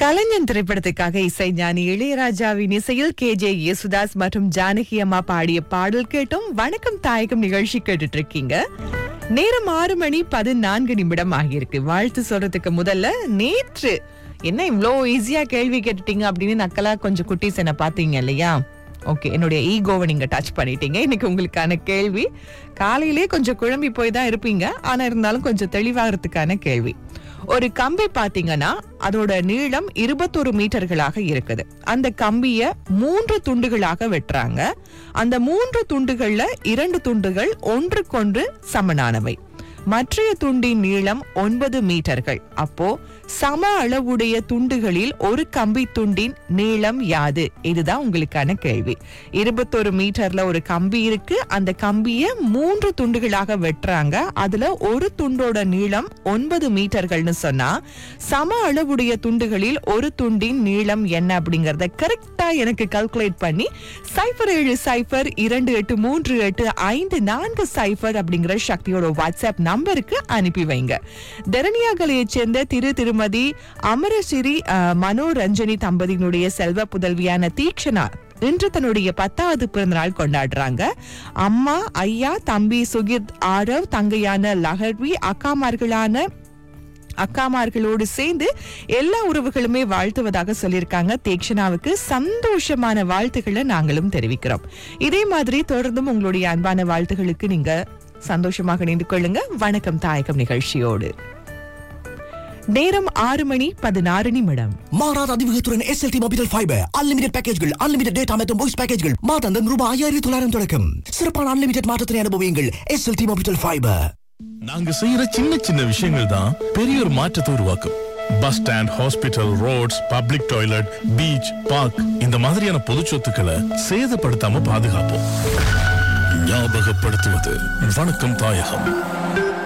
கலைஞன் திரைப்படத்துக்காக இசை ஞானி இளையராஜாவின் இசையில் கே ஜே யேசுதாஸ் மற்றும் ஜானகி அம்மா பாடிய பாடல் கேட்டும் வணக்கம் தாயகம் நிகழ்ச்சி கேட்டுட்டு இருக்கீங்க நேரம் ஆறு மணி பதினான்கு நிமிடம் ஆகியிருக்கு வாழ்த்து சொல்றதுக்கு முதல்ல நேற்று என்ன இவ்ளோ ஈஸியா கேள்வி கேட்டுட்டீங்க அப்படின்னு நக்கலா கொஞ்சம் குட்டீஸ் என்ன பாத்தீங்க இல்லையா ஓகே என்னுடைய ஈகோவை நீங்க டச் பண்ணிட்டீங்க இன்னைக்கு உங்களுக்கான கேள்வி காலையிலே கொஞ்சம் குழம்பி போய் தான் இருப்பீங்க ஆனா இருந்தாலும் கொஞ்சம் தெளிவாகிறதுக்கான கேள்வி ஒரு கம்பி பாத்தீங்கன்னா அதோட நீளம் இருபத்தொரு மீட்டர்களாக இருக்குது அந்த கம்பிய மூன்று துண்டுகளாக வெட்டுறாங்க அந்த மூன்று துண்டுகள்ல இரண்டு துண்டுகள் ஒன்றுக்கொன்று சமனானவை மற்றைய துண்டின் நீளம் ஒன்பது மீட்டர்கள் அப்போ சம அளவுடைய துண்டுகளில் ஒரு கம்பி துண்டின் நீளம் யாது இதுதான் உங்களுக்கான கேள்வி இருபத்தொரு மீட்டர்ல ஒரு கம்பி இருக்கு அந்த கம்பிய மூன்று துண்டுகளாக வெட்டுறாங்க அதுல ஒரு துண்டோட நீளம் ஒன்பது மீட்டர்கள்னு சொன்னா சம அளவுடைய துண்டுகளில் ஒரு துண்டின் நீளம் என்ன அப்படிங்கறத கரெக்டா எனக்கு கால்குலேட் பண்ணி சைபர் ஏழு சைபர் இரண்டு எட்டு மூன்று எட்டு ஐந்து நான்கு சைபர் அப்படிங்கிற சக்தியோட வாட்ஸ்அப் நம்பருக்கு அனுப்பி வைங்க தரணியாகலையைச் சேர்ந்த திரு திருமதி அமரசிறி அஹ், மனோரஞ்சனி தம்பதியினுடைய செல்வ புதல்வியான தீக்ஷனா இன்று தன்னுடைய பத்தாவது பிறந்த நாள் கொண்டாடுறாங்க அம்மா ஐயா தம்பி சுகித் ஆரவ் தங்கையான லஹர்வி அக்காமார்களான அக்காமார்களோடு சேர்ந்து எல்லா உறவுகளுமே வாழ்த்துவதாக சொல்லியிருக்காங்க தேக்ஷனாவுக்கு சந்தோஷமான வாழ்த்துக்களை நாங்களும் தெரிவிக்கிறோம் இதே மாதிரி தொடர்ந்தும் உங்களுடைய அன்பான வாழ்த்துகளுக்கு நீங்க சந்தோஷமாக இணைந்து கொள்ளுங்க வணக்கம் தாயகம் நிகழ்ச்சியோடு நேரம் ஆறு மணி பதினாறு நிமிடம் மாறாத அதிவேகத்துடன் எஸ்எல்டி மொபைல் ஃபைபர் அன்லிமிடெட் பேக்கேஜ்கள் அன்லிமிடெட் டேட்டா மற்றும் வாய்ஸ் பேக்கேஜ்கள் மாதாந்தம் ரூபாய் ஐயாயிரத்தி தொள்ளாயிரம் தொடக்கம் சிறப்பான அன்லிமிடெட் மாற்றத்தினை அனுபவியுங்கள் எஸ்எல்டி மொபைல் ஃபைபர் நாங்க செய்யற சின்ன சின்ன விஷயங்கள் தான் பெரிய ஒரு மாற்றத்தை உருவாக்கும் bus stand hospital roads public toilet beach park இந்த மாதிரியான பொது சொத்துக்களை சேதப்படுத்தாம பாதுகாப்போம் ஞாபகப்படுத்துவது வணக்கம் தாயகம்